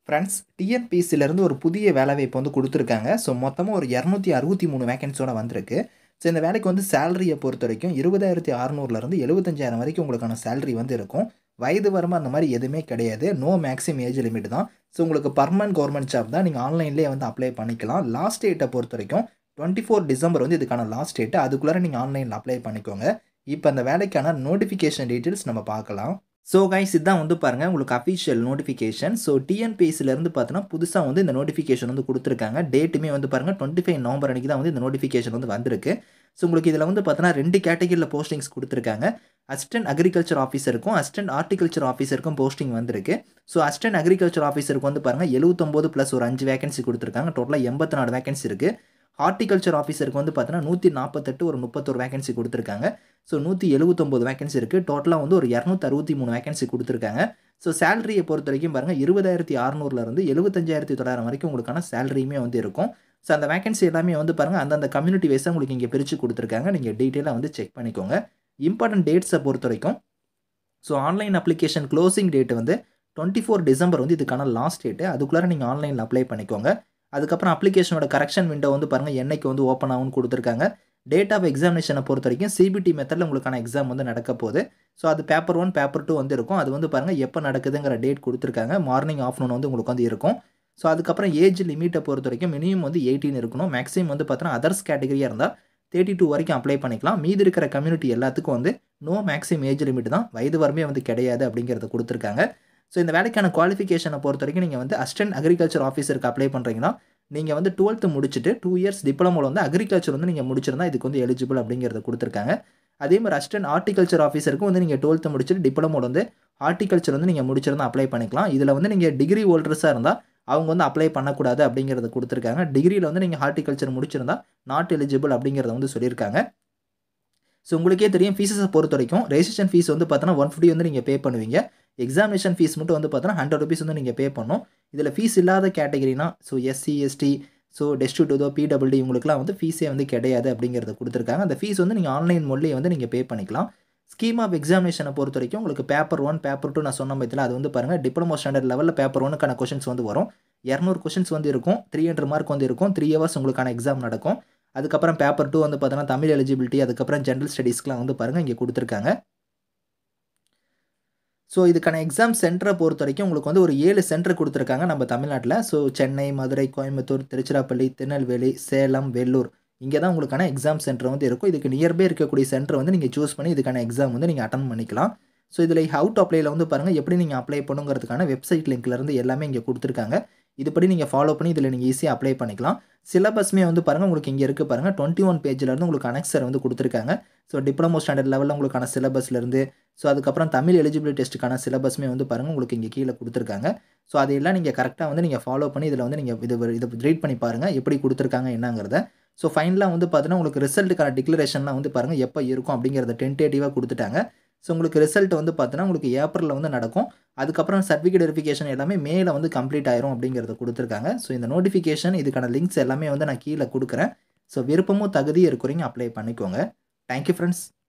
friends டிஎன்பிசிலேருந்து ஒரு புதிய வேலைவாய்ப்பு வந்து கொடுத்துருக்காங்க ஸோ மொத்தமாக ஒரு இரநூத்தி அறுபத்தி மூணு வேகன்ஸோட வந்திருக்கு ஸோ இந்த வேலைக்கு வந்து சேலரியை பொறுத்த வரைக்கும் இருபதாயிரத்தி அறநூறுலேருந்து எழுபத்தஞ்சாயிரம் வரைக்கும் உங்களுக்கான சேலரி வந்து இருக்கும் வயது வரம்பு அந்த மாதிரி எதுவுமே கிடையாது நோ மேக்ஸிம் ஏஜ் லிமிட் தான் ஸோ உங்களுக்கு பர்மனன்ட் கவர்மெண்ட் ஜாப் தான் நீங்கள் ஆன்லைன்லேயே வந்து அப்ளை பண்ணிக்கலாம் லாஸ்ட் டேட்டை பொறுத்த வரைக்கும் டுவெண்ட்டி ஃபோர் டிசம்பர் வந்து இதுக்கான லாஸ்ட் டேட்டு அதுக்குள்ளே நீங்கள் ஆன்லைனில் அப்ளை பண்ணிக்கோங்க இப்போ அந்த வேலைக்கான நோட்டிஃபிகேஷன் டீட்டெயில்ஸ் நம்ம பார்க்கலாம் ஸோ கைஸ் இதுதான் வந்து பாருங்கள் உங்களுக்கு அஃபிஷியல் நோட்டிஃபிகேஷன் ஸோ டிஎன்பிஎஸ்சிலேருந்து பார்த்தோன்னா புதுசாக வந்து இந்த நோட்டிஃபிகேஷன் வந்து கொடுத்துருக்காங்க டேட்டுமே வந்து பாருங்கள் டுவெண்ட்டி ஃபைவ் நவம்பர் அன்றைக்கி தான் வந்து இந்த நோட்டிஃபிகேஷன் வந்து வந்திருக்கு ஸோ உங்களுக்கு இதில் வந்து பார்த்தோன்னா ரெண்டு கேட்டகரியில் போஸ்டிங்ஸ் கொடுத்துருக்காங்க அசிஸ்டன்ட் அக்ரிகல்ச்சர் ஆஃபீஸருக்கும் அசிஸ்டன்ட் ஹார்டிகல்ச்சர் ஆஃபீஸருக்கும் போஸ்டிங் வந்திருக்கு ஸோ அசிஸ்டன்ட் அக்ரிகல்ச்சர் ஆஃபீஸருக்கு வந்து பாருங்கள் எழுபத்தொம்போது ப்ளஸ் ஒரு அஞ்சு வேகன்சி கொடுத்துருக்காங்க டோட்டலாக எண்பத்தி நாலு வேகன்சி இருக்குது ஹார்டிகல்ச்சர் ஆஃபீஸருக்கு வந்து பார்த்தீங்கன்னா நூற்றி நாற்பத்தெட்டு ஒரு முப்பத்தொரு வேகன்சி கொடுத்துருக்காங்க ஸோ நூற்றி எழுபத்தொம்போது வேகன்சி இருக்குது டோட்டலாக வந்து ஒரு இரநூத்தி அறுபத்தி மூணு வேகன்சி கொடுத்துருக்காங்க ஸோ சேலரியை பொறுத்த வரைக்கும் பாருங்கள் இருபதாயிரத்தி அறநூறுலேருந்து எழுபத்தஞ்சாயிரத்தி தொள்ளாயிரம் வரைக்கும் உங்களுக்கான சேலரியுமே வந்து இருக்கும் ஸோ அந்த வேகன்சி எல்லாமே வந்து பாருங்கள் அந்தந்த கம்யூனிட்டி வைஸாக உங்களுக்கு இங்கே பிரித்து கொடுத்துருக்காங்க நீங்கள் டீட்டெயிலாக வந்து செக் பண்ணிக்கோங்க இம்பார்ட்டன்ட் டேட்ஸை பொறுத்த வரைக்கும் so online application closing date வந்து டுவெண்ட்டி ஃபோர் டிசம்பர் வந்து இதுக்கான லாஸ்ட் டேட்டு அதுக்குள்ளே நீங்கள் ஆன்லைனில் அப்ளை பண்ணிக்கோங்க அதுக்கப்புறம் அப்ளிகேஷனோட கரெக்ஷன் விண்டோ வந்து பாருங்கள் என்னைக்கு வந்து ஓப்பன் ஆகும்னு கொடுத்துருக்காங்க டேட் ஆஃப் எக்ஸாமினேஷனை பொறுத்த வரைக்கும் சிபிடி மெத்தடில் உங்களுக்கான எக்ஸாம் வந்து நடக்க போகுது ஸோ அது பேப்பர் ஒன் பேப்பர் டூ வந்து இருக்கும் அது வந்து பாருங்கள் எப்போ நடக்குதுங்கிற டேட் கொடுத்துருக்காங்க மார்னிங் ஆஃப்டர்நூன் வந்து உங்களுக்கு வந்து இருக்கும் ஸோ அதுக்கப்புறம் ஏஜ் லிமிட்டை பொறுத்த வரைக்கும் மினிமம் வந்து எயிட்டீன் இருக்கணும் மேக்ஸிமம் வந்து பார்த்தோன்னா அதர்ஸ் கேட்டகரியாக இருந்தால் தேர்ட்டி டூ வரைக்கும் அப்ளை பண்ணிக்கலாம் மீதி இருக்கிற கம்யூனிட்டி எல்லாத்துக்கும் வந்து நோ மேக்ஸிமம் ஏஜ் லிமிட் தான் வயது வரமே வந்து கிடையாது அப்படிங்கிறத கொடுத்துருக்காங்க ஸோ இந்த வேலைக்கான குவாலிஃபிகேஷனை பொறுத்த வரைக்கும் நீங்கள் வந்து அசிஸ்டன்ட் அக்ரிகல்ச்சர் ஆஃபீஸருக்கு அப்ளை பண்ணுறீங்கன்னா நீங்கள் வந்து டுவெல்த்து முடிச்சுட்டு டூ இயர்ஸ் டிப்ளமோவில் வந்து அக்ரிகல்ச்சர் வந்து நீங்கள் முடிச்சிருந்தா இதுக்கு வந்து எலிஜிபிள் அப்படிங்கிறத கொடுத்துருக்காங்க அதே மாதிரி அசிஸ்டன்ட் ஹார்டிகல்ச்சர் ஆஃபீஸருக்கும் வந்து நீங்கள் டுவெல்த்து முடிச்சுட்டு டிப்ளமோவில் வந்து ஹார்டிகல்ச்சர் வந்து நீங்கள் முடிச்சிருந்தா அப்ளை பண்ணிக்கலாம் இதில் வந்து நீங்கள் டிகிரி ஹோல்டர்ஸாக இருந்தால் அவங்க வந்து அப்ளை பண்ணக்கூடாது அப்படிங்கிறத கொடுத்துருக்காங்க டிகிரியில் வந்து நீங்கள் ஹார்டிகல்ச்சர் முடிச்சிருந்தா நாட் எலிஜிபிள் அப்படிங்கிறத வந்து சொல்லியிருக்காங்க ஸோ உங்களுக்கே தெரியும் ஃபீஸஸை பொறுத்த வரைக்கும் ரெஜிஸ்ட்ரேஷன் ஃபீஸ் வந்து பார்த்தோன்னா ஒன் ஃபிஃப்டி வந்து நீங்கள் பே பண்ணுவீங்க எக்ஸாமினேஷன் ஃபீஸ் மட்டும் வந்து பார்த்தோன்னா ஹண்ட்ரட் ருபீஸ் வந்து நீங்கள் பே பண்ணணும் இதில் ஃபீஸ் இல்லாத கேட்டகரினா ஸோ எஸ்சி எஸ்டி ஸோ டெஸ்டியூட்டோ பிடபிள்டி உங்களுக்குலாம் வந்து ஃபீஸே வந்து கிடையாது அப்படிங்கிறத கொடுத்துருக்காங்க அந்த ஃபீஸ் வந்து நீங்கள் ஆன்லைன் மொழியை வந்து நீங்கள் பே பண்ணிக்கலாம் ஸ்கீம் ஆஃப் எக்ஸாமினேஷனை பொறுத்த வரைக்கும் உங்களுக்கு பேப்பர் ஒன் பேப்பர் டூ நான் சொன்ன பற்றியில் அது வந்து பாருங்கள் டிப்ளமோ ஸ்டாண்டர்ட் லெவலில் பேப்பர் ஒன்னுக்கான கொஷின்ஸ் வந்து வரும் இரநூறு கொஷின்ஸ் வந்து இருக்கும் த்ரீ ஹண்ட்ரட் மார்க் வந்து இருக்கும் த்ரீ ஹவர்ஸ் உங்களுக்கான எக்ஸாம் நடக்கும் அதுக்கப்புறம் பேப்பர் டூ வந்து பார்த்தோன்னா தமிழ் எலிஜிபிலிட்டி அதுக்கப்புறம் ஜென்ரல் ஸ்டடீஸ்க்குலாம் வந்து பாருங்கள் இங்கே கொடுத்துருக்காங்க ஸோ இதுக்கான எக்ஸாம் சென்டரை பொறுத்த வரைக்கும் உங்களுக்கு வந்து ஒரு ஏழு சென்டர் கொடுத்துருக்காங்க நம்ம தமிழ்நாட்டில் ஸோ சென்னை மதுரை கோயம்புத்தூர் திருச்சிராப்பள்ளி திருநெல்வேலி சேலம் வெள்ளூர் இங்கே தான் உங்களுக்கான எக்ஸாம் சென்டர் வந்து இருக்கும் இதுக்கு நியர்பை இருக்கக்கூடிய சென்டர் வந்து நீங்கள் சூஸ் பண்ணி இதுக்கான எக்ஸாம் வந்து நீங்கள் அட்டன் பண்ணிக்கலாம் ஸோ இதில் ஹவு டு அப்ளைல வந்து பாருங்கள் எப்படி நீங்கள் அப்ளை பண்ணுங்கிறதுக்கான வெப்சைட் லிங்க்லேருந்து எல்லாமே இங்கே கொடுத்துருக்காங்க இதுபடி நீங்கள் ஃபாலோ பண்ணி இதில் நீங்கள் ஈஸியாக அப்ளை பண்ணிக்கலாம் சிலபஸ்மே வந்து பாருங்கள் உங்களுக்கு இங்கே இருக்குது பாருங்கள் டுவெண்ட்டி ஒன் பேஜிலேருந்து உங்களுக்கு அனெக்சர் வந்து கொடுத்துருக்காங்க ஸோ டிப்ளமோ ஸ்டாண்டர்ட் லெவலில் உங்களுக்கான சிலபஸ்லேருந்து ஸோ அதுக்கப்புறம் தமிழ் எலிஜிபிலிட்டி டெஸ்ட்டுக்கான சிலபஸ்மே வந்து பாருங்கள் உங்களுக்கு இங்கே கீழே கொடுத்துருக்காங்க ஸோ அதையெல்லாம் நீங்கள் கரெக்டாக வந்து நீங்கள் ஃபாலோ பண்ணி இதில் வந்து நீங்கள் இது இதை ரீட் பண்ணி பாருங்கள் எப்படி கொடுத்துருக்காங்க என்னங்கிறத ஸோ ஃபைனலாக வந்து பார்த்தீங்கன்னா உங்களுக்கு ரிசல்ட்டுக்கான டிக்ளரேஷன்லாம் வந்து பாருங்கள் எப்போ இருக்கும் அப்படிங்கிறத டென்டேட்டிவாக கொடுத்துட்டாங்க ஸோ உங்களுக்கு ரிசல்ட் வந்து பார்த்தீங்கன்னா உங்களுக்கு ஏப்ரலில் வந்து நடக்கும் அதுக்கப்புறம் சர்டிஃபிகேட் வெரிஃபிகேஷன் எல்லாமே மேல வந்து கம்ப்ளீட் ஆயிரும் அப்படிங்கிறத கொடுத்துருக்காங்க ஸோ இந்த நோட்டிஃபிகேஷன் இதுக்கான லிங்க்ஸ் எல்லாமே வந்து நான் கீழே கொடுக்குறேன் ஸோ விருப்பமும் தகுதியும் இருக்கிறீங்க அப்ளை பண்ணிக்கோங்க தேங்க்யூ ஃப்ரெண்ட்ஸ்